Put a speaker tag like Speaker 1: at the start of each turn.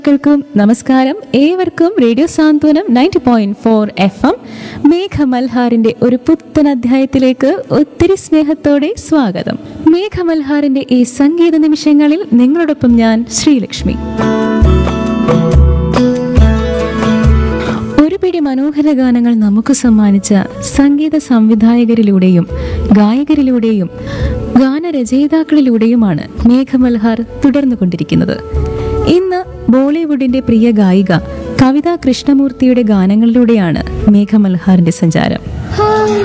Speaker 1: ൾക്കും നമസ്കാരം ഏവർക്കും radio Santhwanam ninety point four F M മേഘമൽഹാറിന്റെ ഒരു പുത്തൻ അധ്യായത്തിലേക്ക് ഒത്തിരി സ്നേഹത്തോടെ സ്വാഗതം മേഘമൽഹാറിന്റെ ഈ സംഗീത നിമിഷങ്ങളിൽ നിങ്ങളോടൊപ്പം ഞാൻ ശ്രീലക്ഷ്മി ഒരു പിടി മനോഹര ഗാനങ്ങൾ നമുക്ക് സമ്മാനിച്ച സംഗീത സംവിധായകരിലൂടെയും ഗായകരിലൂടെയും ഗാനരചയിതാക്കളിലൂടെയുമാണ് മേഘമൽഹാർ തുടർന്നുകൊണ്ടിരിക്കുന്നത് ഇന്ന് ബോളിവുഡിന്റെ പ്രിയ ഗായിക കവിത കൃഷ്ണമൂർത്തിയുടെ ഗാനങ്ങളിലൂടെയാണ് മേഘമൽഹാറിന്റെ സഞ്ചാരം